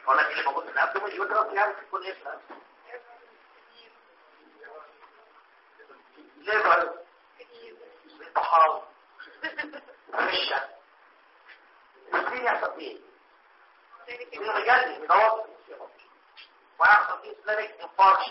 ولا اللي موجود في الابدومين يدرس يعني يكون ايه في الابدومين ليفر الطحال فرشة الاثنين يحصل فيه من رجال من دوت ويحصل فيه اسلامك انفاركشن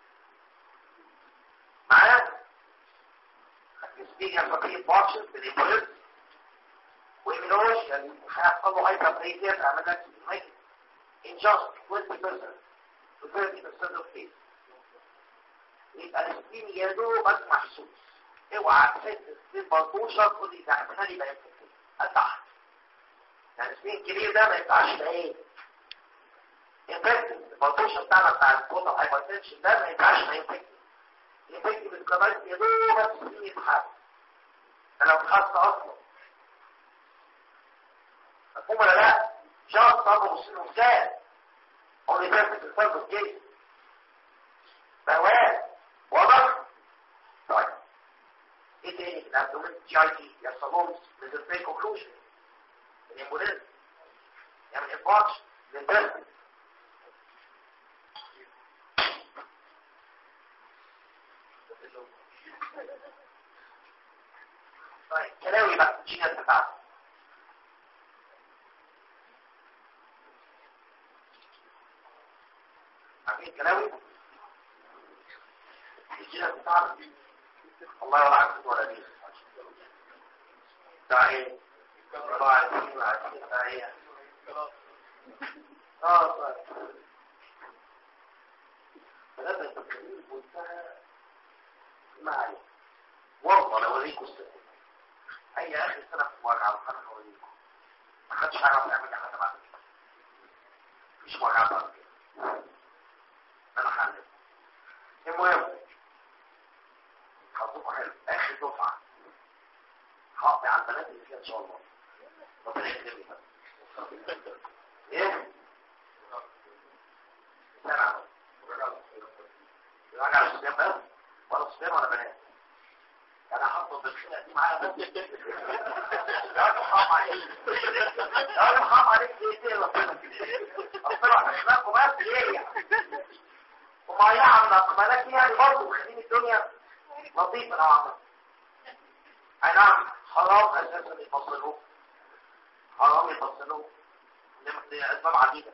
معايا السبيل يحصل فيه انفاركشن في الانفاركشن ويمنوش يعني هيحصل له هايبرتريتيا في عمليات الهايبر in just 20% to 30% of cases يبقى السبين يدوبك محسوس اوعى تحس السبين بلطوشة تقول لي ده احتمال يبقى يمكن تحت يعني السبين الكبير ده ما ينفعش يبقى ايه انفكتد البلطوشة بتاعنا بتاع الكوتا هايبرتنشن ده ما ينفعش ما ينفكتد ينفكتد بالكبار يدوبك السبين يتحس ده لو اتحس اصلا مفهوم ولا لا؟ شخص طبعا مسلم مثال هو اللي بيرفكت الفرق الجيش فهوان واضح؟ طيب ايه تاني في الابدومين جي اي تي يحصل لهم ريزرفين كونكلوجن الامبوليزم يعمل انفاركش للبرد طيب كلاوي بقى الجينات بتاعته عارفين كلاوي الجينات بتاعته الله ولا عارفين ولا دي بتاع ايه الله عارفين ولا عارفين بتاع ايه اه طيب فلما التكليف وانتهى ما عليك والله لو اوريكم السنة اي اخر سنة في مراجعة انا هوريكم ما حدش هيعرف يعمل حاجة بعد كده مش مراجعة بعد كده انا هعلم المهم حظكم حلو اخر دفعة هقضي على البنات اللي فيها ان شاء الله ربنا يكرمني بقى ايه سنة راجع الصيام بس ولا صيام ولا بنات انا هحطه بالخناقه دي معايا بس يا راجل حرام عليك يا راجل حرام عليك ايه ايه ربنا ربنا على اخلاقه بس ايه يعني وما يعمل اقبالك يعني برضه مخلين الدنيا لطيفه نوعا ما اي نعم حرام اساسا يفصلوه حرام يفصلوه لاسباب عديده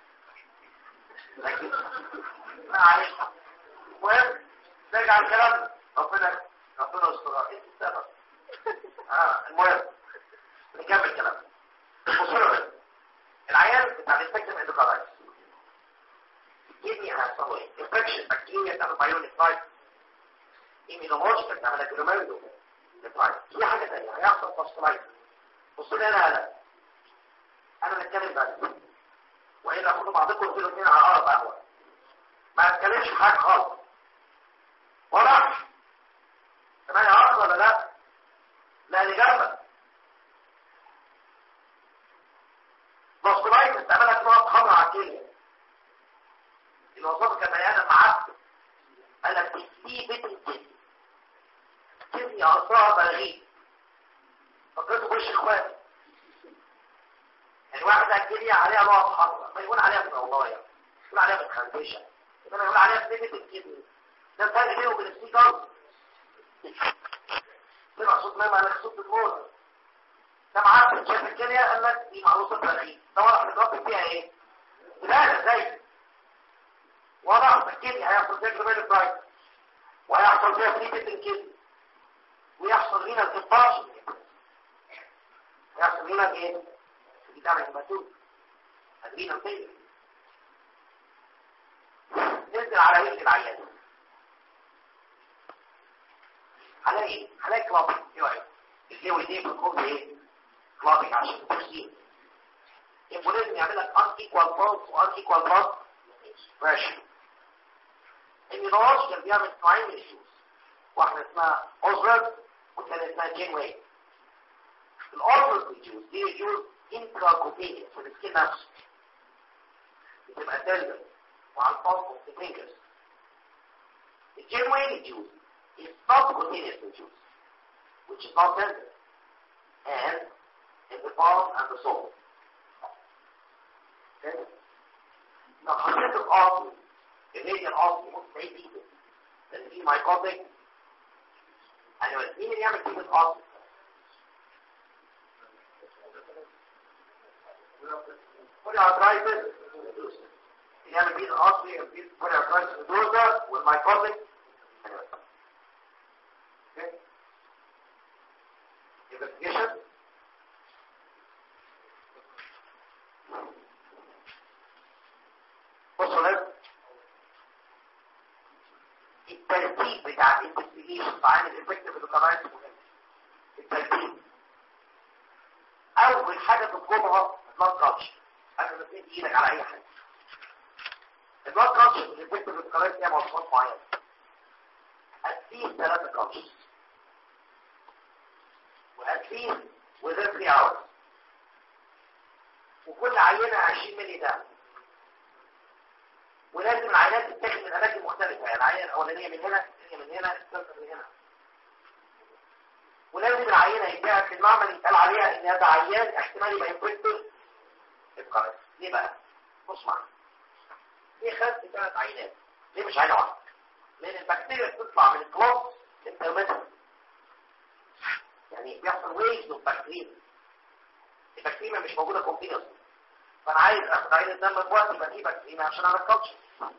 لكن ما عليك المهم نرجع الكلام ربنا ربنا يستر ايه السبب اه المهم نكمل كلام بصوا العيان بتاع الانفكشن اندوكارايتس كدني هيحصل ايه انفكشن بكتيريا تعمل بايونيك رايت ايمينولوجيكال تعمل اجروميندو رايت في حاجه ثانيه هيحصل فاسترايت بصوا لي انا انا انا بتكلم بس والا خدوا بعضكم تقولوا اثنين على ارض قهوه ما اتكلمش في حاجه خالص واضح سمعني عرض ولا لا لا اللي جنبك بصرايت استعملك نقط خمر على الكليه الوظيفه كان بني ادم معدل قال لك دي بيت الجن كلمه اصلها بلغيب فكرت وش اخواتي يعني واحد الكليه عليها نقط خمر ما يقول عليها من الله يعني يقول عليها من خنفشه يبقى يقول عليها بيت الجن ده الفرق بينه وبين السيجار سمع صوت ماما قال لك صوت الموت ده معاه شاف الكليه قال لك دي معروفه التاريخ ده ورق متربي فيها ايه؟ لا زي وضع في الكليه هيحصل فيها جبال برايت وهيحصل فيها فريتة الكليه ويحصل هنا الانفاش ويحصل هنا ايه؟ بتاع الهيماتوم هتجينا فين؟ ننزل على رجل العيان هلاقي هلاقي كلابي ايه رايك الجو دي بتكون ايه كلابي عشان التخزين يبقى لازم يعمل لك ان ايكوال بولس وان ايكوال بلس بريشر النيورولوجي كان بيعمل نوعين من الشوز واحده اسمها اوزرد والثانيه اسمها جين واي الاوزرد جوز دي جوز انتراكوبينيا في السكين نفسه بتبقى دلدل وعلى الفاصل في الفينجرز الجين واي جوز is subcutaneous juice, which is not tender, and in the palm and the soul. Okay? لو حطيت القاضي اللي هي القاضي ممكن تعيد ايده لان في مايكوتيك ايوه مين اللي يعمل كده القاضي بولي ارترايتس اللي يعمل كده القاضي بولي ارترايتس دوزا والمايكوتيك investigation بصوا هنا الترتيب بتاع الانفستيجيشن عن الافكتيف القناعات مهم الترتيب اول حاجه تطلبها البلاد كالتشر قبل ما تمد ايدك على اي حاجه البلاد كالتشر الافكتيف القناعات ليها مواصفات معينه اتليست ثلاثه كالتشرز واتليست within 3 hours وكل عينه 20 مللي دم ولازم العينات تتاخد من اماكن مختلفه يعني العينه الاولانيه من هنا الثانيه من هنا الثالثه من هنا ولازم العينه يتباعد في المعمل يتقال عليها ان هذا عيان احتمال يبقى انفكتور القرن ليه بقى بص معايا ليه خدت ثلاث عينات ليه مش عينه واحده لان البكتيريا بتطلع من الكلوز للترمتر يعني بيحصل ويج للبكتيريا البكتيريا مش موجوده كونتينوس فانا عايز اخد عين الدم في وقت يبقى فيه بكتيريا عشان اعمل كلتشر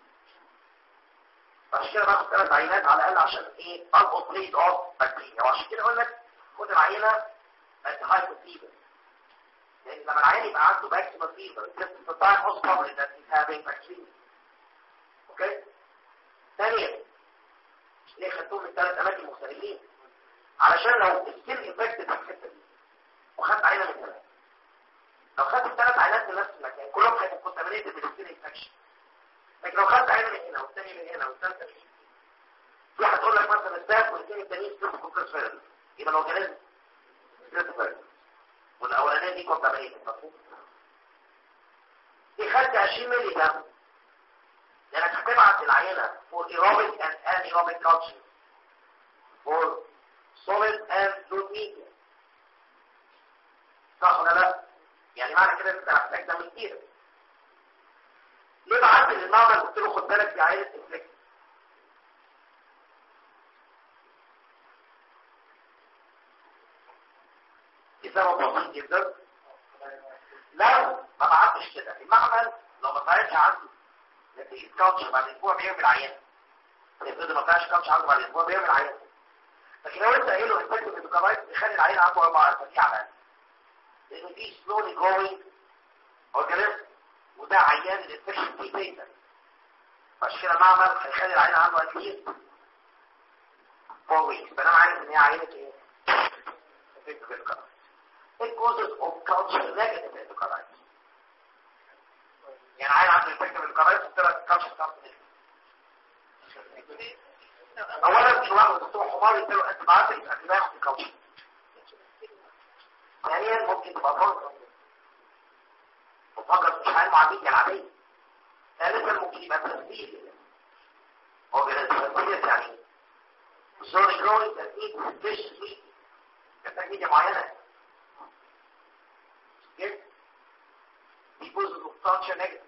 عشان كده باخد ثلاث عينات على الاقل عشان ايه القط ريد اوف بكتيريا وعشان كده اقول لك خد العينه at high fever لان لما العيان يبقى عنده maximum fever just the time most probably that he's having bacteria اوكي ثانيا ليه خدتهم من ثلاث اماكن مختلفين علشان لو السيل انفكتد في الحته دي وخدت عينه من ثلاثه لو خدت الثلاث عينات من نفس المكان كلهم هيبقوا كونتامينيتد بالسيل انفكشن لكن لو خدت عينه من هنا والثانيه من هنا والثالثه من هنا في هتقول لك مثلا الساف والاثنين التانيين ستريس كوكس فيرل يبقى لو جالس ستريس فيرل والاولانيه دي كونتامينيتد مفهوم دي خدت 20 مللي جرام لانك هتبعت العينه for aerobic and anaerobic culture for solid and fluid media صح ولا لا؟ يعني معنى كده انت محتاج دم كتير ليه بعت للمعمل قلت له خد بالك دي عينه انفليكت سبب بسيط جدا لو ما بعتش كده المعمل لو ما طلعش عنده نتيجه كاوتش بعد اسبوع بيعمل عيان افرض ما طلعش كاوتش عنده بعد اسبوع بيعمل عيان لكن لو انت قايل له انفكتيف اندوكارايت يخلي العيان عنده اربع اسابيع على الاقل لان دي سلولي جروينج اورجانيزم وده عيان الانفكشن فيه بيتا فعشان كده المعمل هيخلي العيان عنده اتليست 4 ويكس فانا عارف ان هي عينه ايه؟ انفكتيف اندوكارايت It causes of culture negative endocarditis. يعني عيل عنده infective endocarditis طلعت culture carcinoma. اولا مش واحد دكتور حمار يديله انت بعت يبقى ما ياخد الكالتشر. ثانيا ممكن تبقى فرصه وفقط مش حال معاملتي العاديه. ثالثا ممكن يبقى تسبيل. هو بيتسبيل يعني زون جروينج تسبيل فيش سويت. محتاج ميديا معينه. يجوز الكالتشر نيجاتيف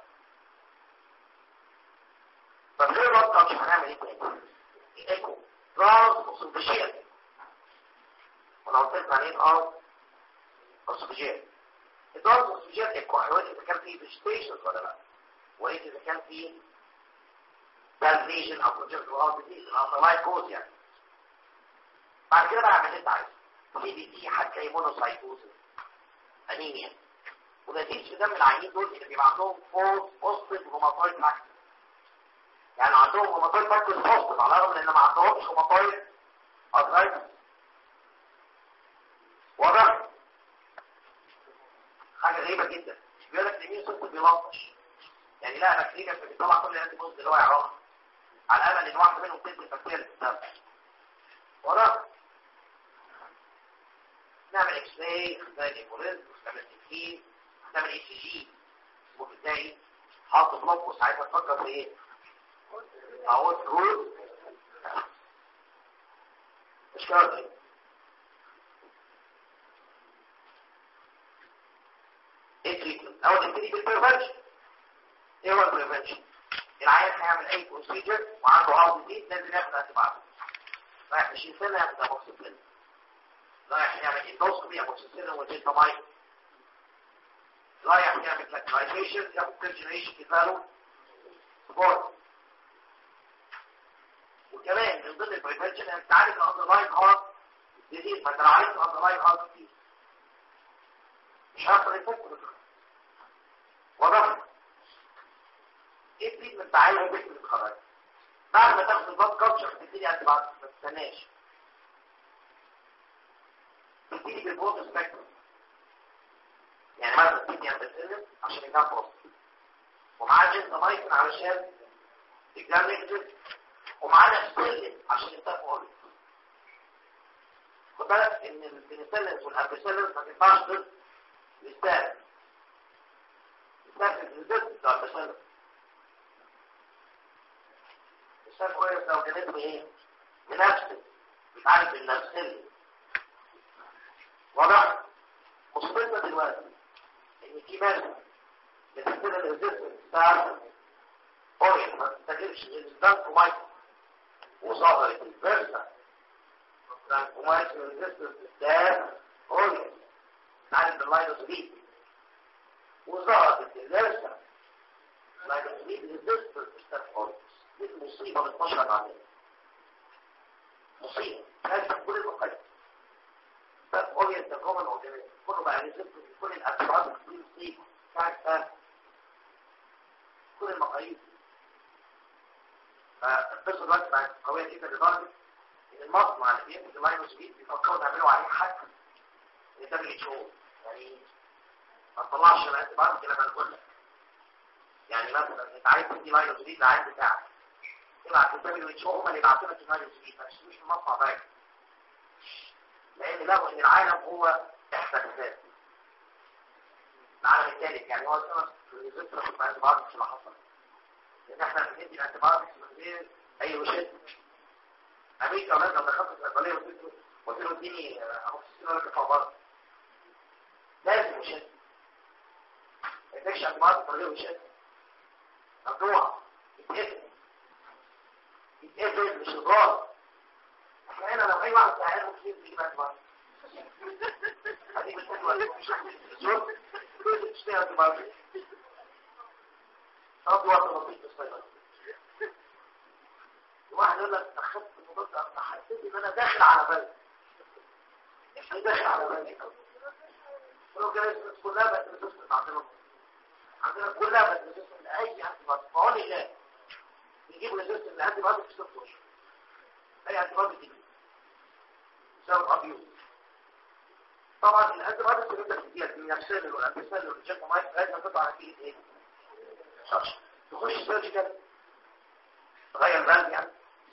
طب غير الوقت كالتشر هنعمل ايه تاني؟ ايكو راس اوسوفيجيال ولو قلت عن ايه اه اوسوفيجيال الراس اوسوفيجيال ايكو هيقول اذا كان فيه فيجيتيشن ولا لا وايه اذا كان فيه بالفيجن او بروجكت او ديزيز او لايف كوز يعني بعد كده بقى اعمل اللي انت عايزه سي بي تي هتلاقي مونوسايتوزس انيميا ونتيجة دم العينين دول اللي بيبقى عندهم فوز بوستيف روماتويد ماكس يعني عندهم روماتويد ماكس بوستيف على الرغم ان ما عندهمش روماتويد ارثرايتس واضح حاجة غريبة جدا بيقول لك اليمين صوت بيلطش يعني لا بكتيريا بتطلع كل الانتي بوست اللي هو يعرفها على الامل ان واحدة منهم تدي بكتيريا الدم واضح نعمل اكس راي نعمل ايكوليز نعمل تكييف نعمل اي سي جي وبالتالي حاط بلوك وساعتها تفكر في ايه اهو رول مش كده ايه تريتمنت اول نبتدي بالبريفنشن ايه هو البريفنشن العيان هيعمل اي بروسيجر وعنده عرض جديد لازم ياخد انتباهات رايح مش سنه ياخد اموكسيسيلين رايح يعمل اندوسكوبي اموكسيسيلين وجيتامايد رايح يعمل لاكتايزيشن ياخد كيرجنيشن كفاله سبورت وكمان من ضمن البريفنشن انك تعالج الاندرلاين هارت ديزيز ما انت لو عالجت الاندرلاين هارت ديزيز مش هيحصل يفك واضح ايه التريتمنت تعالى وبيت الخراج بعد ما تاخد البلاد كلتشر تبتدي انت بعد ما تستناش تبتدي بالبوت سبيكتروم يعني مثلا تبتدي انت تسلم عشان يجام بوست ومعاه جنسامايسين علشان تجام نيجاتيف ومعانا سبيلين عشان يتفق اوريك خد بالك ان البنسلين والاربسلين ما تنفعش ضد الستاف الستاف الزيت بتاع البنسلين الستاف كويس لو كان اسمه ايه بنفسه بيتعالج بالنفسية واضح مصيبتنا دلوقتي ان في ناس بتستخدم الريزيستنس بتاع اوريك ما تستخدمش الزنك مايكرو وظهرت الفرصة ترانكومايس ريزيستنس ده اوريك تعرف اللاينوس بي وظهرت الفرصة لاينوس بي ريزيستنس ستاف اوريك دي المصيبة اللي اتنشرت عليها مصيبة لازم كل المقاييس ستاف اوريك ده كومن اورجانيزم كله بقى ريزيستنس كل الابعاد كل مصيبة بتاعت كل المقاييس فالقصه دلوقتي بقت قويه جدا لدرجه ان المصنع اللي بينتج اللاينوس بيت بيفكروا يعملوا عليه حد ان ده بيتشو يعني ما تطلعش الانتباهات كده ما نقول لك يعني مثلا انت عايز تدي لاينوس بيت للعيان بتاعك تبعت للدبليو اتش او هم اللي يبعتوا لك اللاينوس بيت ما تشتريش من المصنع ده لان لقوا ان العالم هو احساسات العالم الثالث يعني هو السبب في الذكرى في الانتباهات اللي حصلت لان احنا بندي الانتباهات من غير اي وشد امريكا ولاد لما دخلت الصيدليه قلت له قلت له اديني اموكسيسين ولا كفا بره لازم وشد ما يديكش انتباهات من غير وشد ممنوع يتقفل يتقفل مش اضرار احنا هنا لو اي واحد قاعد ممكن يجيب انتباهات هذه بالتالي مش هتشتغل كل تشتغل انتباهات قضي وقت بسيط في الصيدلة واحد يقول لك اخدت المضاد حسيت ان انا داخل على بلد يعني داخل على بلد ولو كان الناس كلها بقت بتسكت عندنا عندنا كلها بقت بتسكت لاي انتباهات فهو لله نجيب ريزيستنس لانتباهات في ست اشهر اي انتباهات جديد بسبب ابيوز طبعا الانتباهات اللي انت بتديها النفسيه والانفسال والجاكومايت لازم تطلع نتيجه ايه؟ شرش تخش سيرجيكال تغير بلد يعني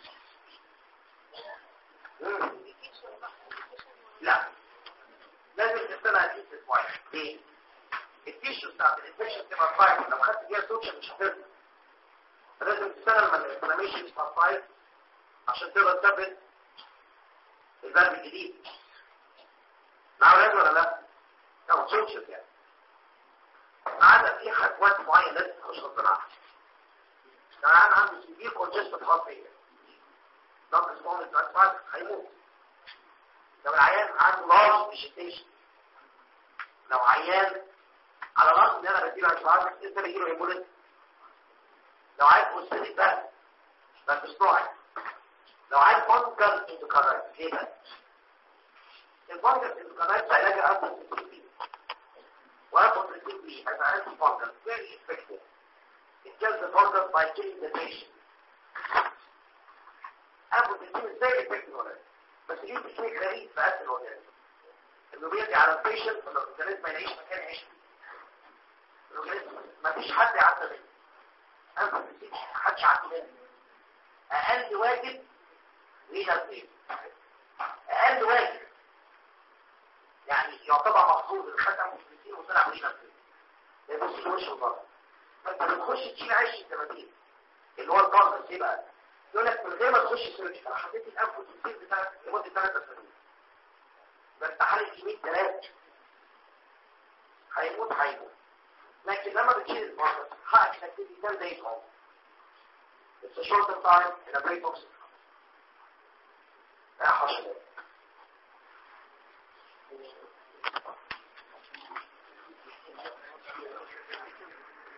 مم. لا لازم تستنى تيشن معين ليه؟ التيشن بتاعت الانفكشن تبقى فايل لو خدت فيها سوتشن مش هترجع فلازم تستنى لما الانفلاميشن يبقى فايل عشان تقدر تثبت البلد الجديد معاه لازم ولا لا؟ او سوتشن يعني عادة في خطوات معينة لازم تخش الصناعة لو العيان عنده سيفير كونجستد هارت فيلير ضغط اسمه الترانسفات هيموت لو العيان عنده لارج فيجيتيشن لو عيان على رغم ان انا بديله انشعار انت بيجيله هيموليز لو عايز اوستيك بقى بس صناعي لو عايز فانكر اندوكارايت ليه بقى؟ الفانكر اندوكارايت علاجها اصلا في Unfortunately, as an antifungal, very effective. It kills the fungus by killing the patient. Unfortunately, is very effective on it. بس ليه تكنيك غريب في قتل الأورجانيزم انه بيرجع على البيشنت ولا الاورجانيزم ما يلاقيش مكان يعيش فيه الاورجانيزم ما فيش حد يعدى منه انفورتونيتلي ما حدش عدى منه اقل واجب رينال فيل اقل واجب يعني يعتبر مفروض الختم مسلمين وطلع رينال فيل ده بص وش الضغط فانت بتخش تشيل عيش التماثيل اللي هو الضغط ايه بقى يقول لك من غير ما تخش سيرش انا حطيت الانف والتمثيل بتاعك لمده ثلاث اسابيع بس حاله كميه ثلاث هيموت هيموت لكن لما بتشيل المرض حقك انك تدي 10 days home it's a shorter time in a break box يا حشرات